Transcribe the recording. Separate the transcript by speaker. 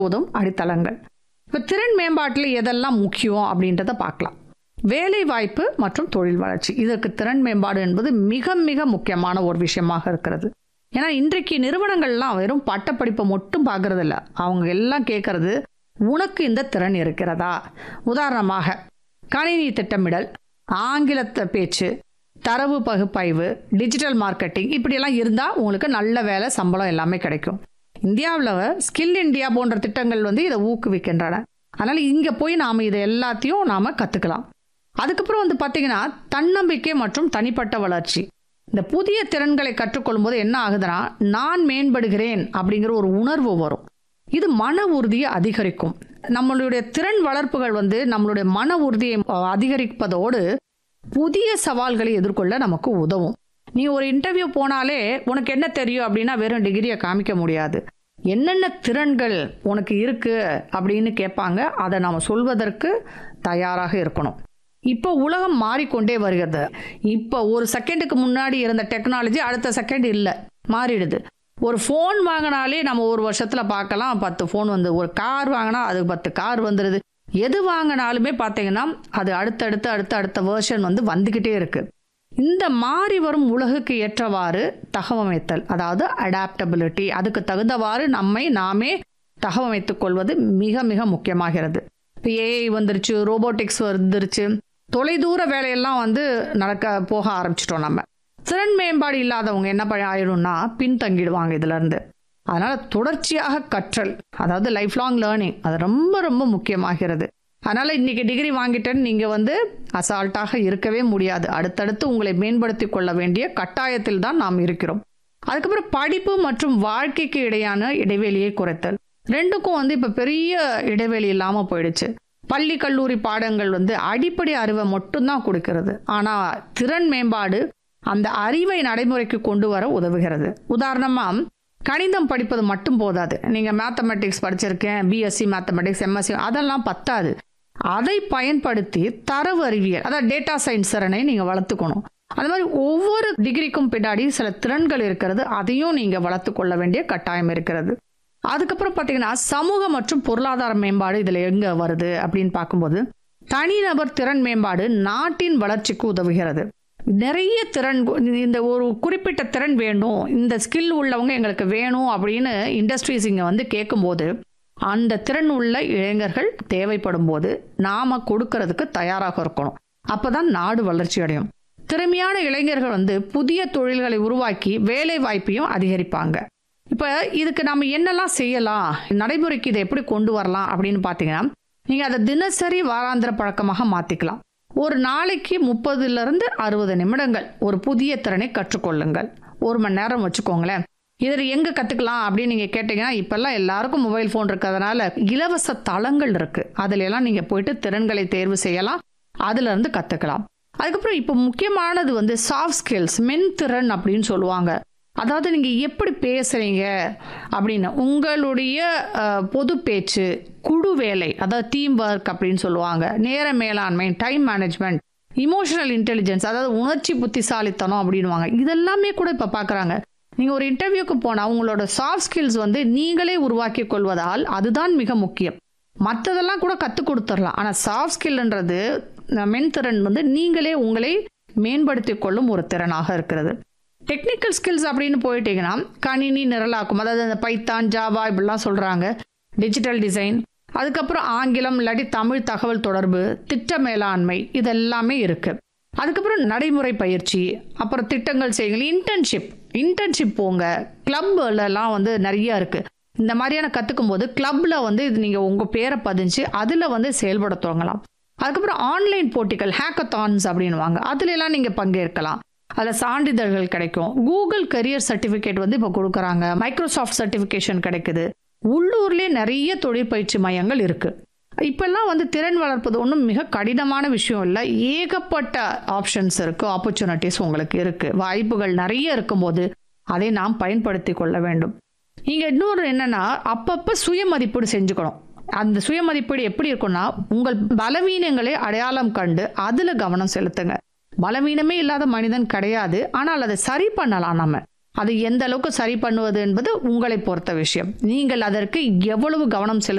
Speaker 1: உதவும் அடித்தளங்கள் இப்போ திறன் மேம்பாட்டில் எதெல்லாம் முக்கியம் அப்படின்றத பார்க்கலாம் வேலை வாய்ப்பு மற்றும் தொழில் வளர்ச்சி இதற்கு திறன் மேம்பாடு என்பது மிக மிக முக்கியமான ஒரு விஷயமாக இருக்கிறது ஏன்னா இன்றைக்கு நிறுவனங்கள்லாம் வெறும் பட்டப்படிப்பை மட்டும் பார்க்கறது இல்ல அவங்க எல்லாம் கேட்கறது உனக்கு இந்த திறன் இருக்கிறதா உதாரணமாக கணினி திட்டமிடல் ஆங்கிலத்தை பேச்சு தரவு பகுப்பாய்வு டிஜிட்டல் மார்க்கெட்டிங் இப்படியெல்லாம் இருந்தால் உங்களுக்கு நல்ல வேலை சம்பளம் எல்லாமே கிடைக்கும் இந்தியாவில் ஸ்கில் இந்தியா போன்ற திட்டங்கள் வந்து இதை ஊக்குவிக்கின்றன அதனால் இங்கே போய் நாம் இதை எல்லாத்தையும் நாம் கற்றுக்கலாம் அதுக்கப்புறம் வந்து பார்த்தீங்கன்னா தன்னம்பிக்கை மற்றும் தனிப்பட்ட வளர்ச்சி இந்த புதிய திறன்களை கற்றுக்கொள்ளும் போது என்ன ஆகுதுன்னா நான் மேம்படுகிறேன் அப்படிங்கிற ஒரு உணர்வு வரும் இது மன உறுதியை அதிகரிக்கும் நம்மளுடைய திறன் வளர்ப்புகள் வந்து நம்மளுடைய மன உறுதியை அதிகரிப்பதோடு புதிய சவால்களை எதிர்கொள்ள நமக்கு உதவும் நீ ஒரு இன்டர்வியூ போனாலே உனக்கு என்ன தெரியும் அப்படின்னா வெறும் டிகிரியை காமிக்க முடியாது என்னென்ன திறன்கள் உனக்கு இருக்கு அப்படின்னு கேட்பாங்க அதை நாம் சொல்வதற்கு தயாராக இருக்கணும் இப்போ உலகம் மாறிக்கொண்டே வருகிறது இப்போ ஒரு செகண்டுக்கு முன்னாடி இருந்த டெக்னாலஜி அடுத்த செகண்ட் இல்லை மாறிடுது ஒரு ஃபோன் வாங்கினாலே நம்ம ஒரு வருஷத்தில் பார்க்கலாம் பத்து ஃபோன் வந்து ஒரு கார் வாங்கினா அது பத்து கார் வந்துடுது எது வாங்கினாலுமே பார்த்தீங்கன்னா அது அடுத்தடுத்து அடுத்த அடுத்த வேர்ஷன் வந்து வந்துக்கிட்டே இருக்கு இந்த மாறி வரும் உலகுக்கு ஏற்றவாறு தகவமைத்தல் அதாவது அடாப்டபிலிட்டி அதுக்கு தகுந்தவாறு நம்மை நாமே தகவமைத்துக் கொள்வது மிக மிக முக்கியமாகிறது இப்போ ஏஐ வந்துருச்சு ரோபோட்டிக்ஸ் வந்துருச்சு தொலைதூர வேலையெல்லாம் வந்து நடக்க போக ஆரம்பிச்சிட்டோம் நம்ம திறன் மேம்பாடு இல்லாதவங்க என்ன பண்ண ஆயிடும்னா பின்தங்கிடுவாங்க இதுல இருந்து அதனால தொடர்ச்சியாக கற்றல் அதாவது லைஃப் லாங் லேர்னிங் அது ரொம்ப ரொம்ப முக்கியமாகிறது அதனால இன்னைக்கு டிகிரி வாங்கிட்டேன்னு நீங்க வந்து அசால்ட்டாக இருக்கவே முடியாது அடுத்தடுத்து உங்களை மேம்படுத்தி கொள்ள வேண்டிய கட்டாயத்தில் தான் நாம் இருக்கிறோம் அதுக்கப்புறம் படிப்பு மற்றும் வாழ்க்கைக்கு இடையான இடைவெளியை குறைத்தல் ரெண்டுக்கும் வந்து இப்ப பெரிய இடைவெளி இல்லாம போயிடுச்சு பள்ளி கல்லூரி பாடங்கள் வந்து அடிப்படை அறிவை மட்டும்தான் கொடுக்கிறது ஆனா திறன் மேம்பாடு அந்த அறிவை நடைமுறைக்கு கொண்டு வர உதவுகிறது உதாரணமா கணிதம் படிப்பது மட்டும் போதாது நீங்க மேத்தமெட்டிக்ஸ் படிச்சிருக்கேன் பிஎஸ்சி மேத்தமெட்டிக்ஸ் எம்எஸ்சி அதெல்லாம் பத்தாது அதை பயன்படுத்தி தரவு அறிவியல் அதாவது டேட்டா சயின்ஸ் திறனை நீங்க வளர்த்துக்கணும் அந்த மாதிரி ஒவ்வொரு டிகிரிக்கும் பின்னாடி சில திறன்கள் இருக்கிறது அதையும் நீங்க வளர்த்து கொள்ள வேண்டிய கட்டாயம் இருக்கிறது அதுக்கப்புறம் பார்த்தீங்கன்னா சமூக மற்றும் பொருளாதார மேம்பாடு இதில் எங்கே வருது அப்படின்னு பார்க்கும்போது தனிநபர் திறன் மேம்பாடு நாட்டின் வளர்ச்சிக்கு உதவுகிறது நிறைய திறன் இந்த ஒரு குறிப்பிட்ட திறன் வேணும் இந்த ஸ்கில் உள்ளவங்க எங்களுக்கு வேணும் அப்படின்னு இண்டஸ்ட்ரீஸ் இங்கே வந்து கேட்கும்போது அந்த திறன் உள்ள இளைஞர்கள் தேவைப்படும் போது நாம கொடுக்கறதுக்கு தயாராக இருக்கணும் அப்பதான் நாடு வளர்ச்சி அடையும் திறமையான இளைஞர்கள் வந்து புதிய தொழில்களை உருவாக்கி வேலை வாய்ப்பையும் அதிகரிப்பாங்க இப்போ இதுக்கு நம்ம என்னெல்லாம் செய்யலாம் நடைமுறைக்கு இதை எப்படி கொண்டு வரலாம் அப்படின்னு பார்த்தீங்கன்னா நீங்கள் அதை தினசரி வாராந்திர பழக்கமாக மாற்றிக்கலாம் ஒரு நாளைக்கு முப்பதுலேருந்து அறுபது நிமிடங்கள் ஒரு புதிய திறனை கற்றுக்கொள்ளுங்கள் ஒரு மணி நேரம் வச்சுக்கோங்களேன் இதில் எங்கே கற்றுக்கலாம் அப்படின்னு நீங்கள் கேட்டிங்கன்னா இப்போல்லாம் எல்லாருக்கும் மொபைல் ஃபோன் இருக்கிறதுனால இலவச தளங்கள் இருக்குது அதுல எல்லாம் நீங்கள் போயிட்டு திறன்களை தேர்வு செய்யலாம் அதுலேருந்து கற்றுக்கலாம் அதுக்கப்புறம் இப்போ முக்கியமானது வந்து சாஃப்ட் ஸ்கில்ஸ் மென்திறன் அப்படின்னு சொல்லுவாங்க அதாவது நீங்கள் எப்படி பேசுகிறீங்க அப்படின்னு உங்களுடைய அஹ், பொது பேச்சு குழு வேலை அதாவது டீம் ஒர்க் அப்படின்னு சொல்லுவாங்க நேர மேலாண்மை டைம் மேனேஜ்மெண்ட் இமோஷனல் இன்டெலிஜென்ஸ் அதாவது உணர்ச்சி புத்திசாலித்தனம் அப்படின்வாங்க இதெல்லாமே கூட இப்போ பார்க்குறாங்க நீங்கள் ஒரு இன்டர்வியூக்கு போனால் உங்களோட சாஃப்ட் ஸ்கில்ஸ் வந்து நீங்களே உருவாக்கி கொள்வதால் அதுதான் மிக முக்கியம் மற்றதெல்லாம் கூட கற்றுக் கொடுத்துடலாம் ஆனால் சாஃப்ட் ஸ்கில்ன்றது மென்திறன் வந்து நீங்களே உங்களை மேம்படுத்தி கொள்ளும் ஒரு திறனாக இருக்கிறது டெக்னிக்கல் ஸ்கில்ஸ் அப்படின்னு போயிட்டீங்கன்னா கணினி நிரலாக்கும் அதாவது இந்த பைத்தான் ஜாவா இப்படிலாம் சொல்கிறாங்க டிஜிட்டல் டிசைன் அதுக்கப்புறம் ஆங்கிலம் இல்லாட்டி தமிழ் தகவல் தொடர்பு திட்ட மேலாண்மை இதெல்லாமே இருக்குது அதுக்கப்புறம் நடைமுறை பயிற்சி அப்புறம் திட்டங்கள் செய்யுங்கள் இன்டர்ன்ஷிப் இன்டர்ன்ஷிப் போங்க கிளப்லலாம் வந்து நிறைய இருக்குது இந்த மாதிரியான கற்றுக்கும் போது கிளப்ல வந்து இது நீங்கள் உங்கள் பேரை பதிஞ்சு அதில் வந்து செயல்பட துவங்கலாம் அதுக்கப்புறம் ஆன்லைன் போட்டிகள் ஹேக்கத்தான்ஸ் அப்படின்வாங்க அதுல எல்லாம் நீங்கள் பங்கேற்கலாம் அதில் சான்றிதழ்கள் கிடைக்கும் கூகுள் கரியர் சர்டிஃபிகேட் வந்து இப்போ கொடுக்குறாங்க மைக்ரோசாஃப்ட் சர்டிஃபிகேஷன் கிடைக்குது உள்ளூர்லேயே நிறைய தொழிற்பயிற்சி மையங்கள் இருக்குது இப்பெல்லாம் வந்து திறன் வளர்ப்பது ஒன்றும் மிக கடினமான விஷயம் இல்லை ஏகப்பட்ட ஆப்ஷன்ஸ் இருக்குது ஆப்பர்ச்சுனிட்டிஸ் உங்களுக்கு இருக்குது வாய்ப்புகள் நிறைய இருக்கும்போது அதை நாம் பயன்படுத்தி கொள்ள வேண்டும் நீங்கள் இன்னொரு என்னன்னா அப்பப்போ சுய மதிப்பீடு செஞ்சுக்கணும் அந்த சுய மதிப்பீடு எப்படி இருக்கும்னா உங்கள் பலவீனங்களை அடையாளம் கண்டு அதில் கவனம் செலுத்துங்க பலவீனமே இல்லாத மனிதன் கிடையாது ஆனால் அதை சரி பண்ணலாம் நம்ம அது எந்த அளவுக்கு சரி பண்ணுவது என்பது உங்களை பொறுத்த விஷயம் நீங்கள் அதற்கு எவ்வளவு கவனம் செலுத்த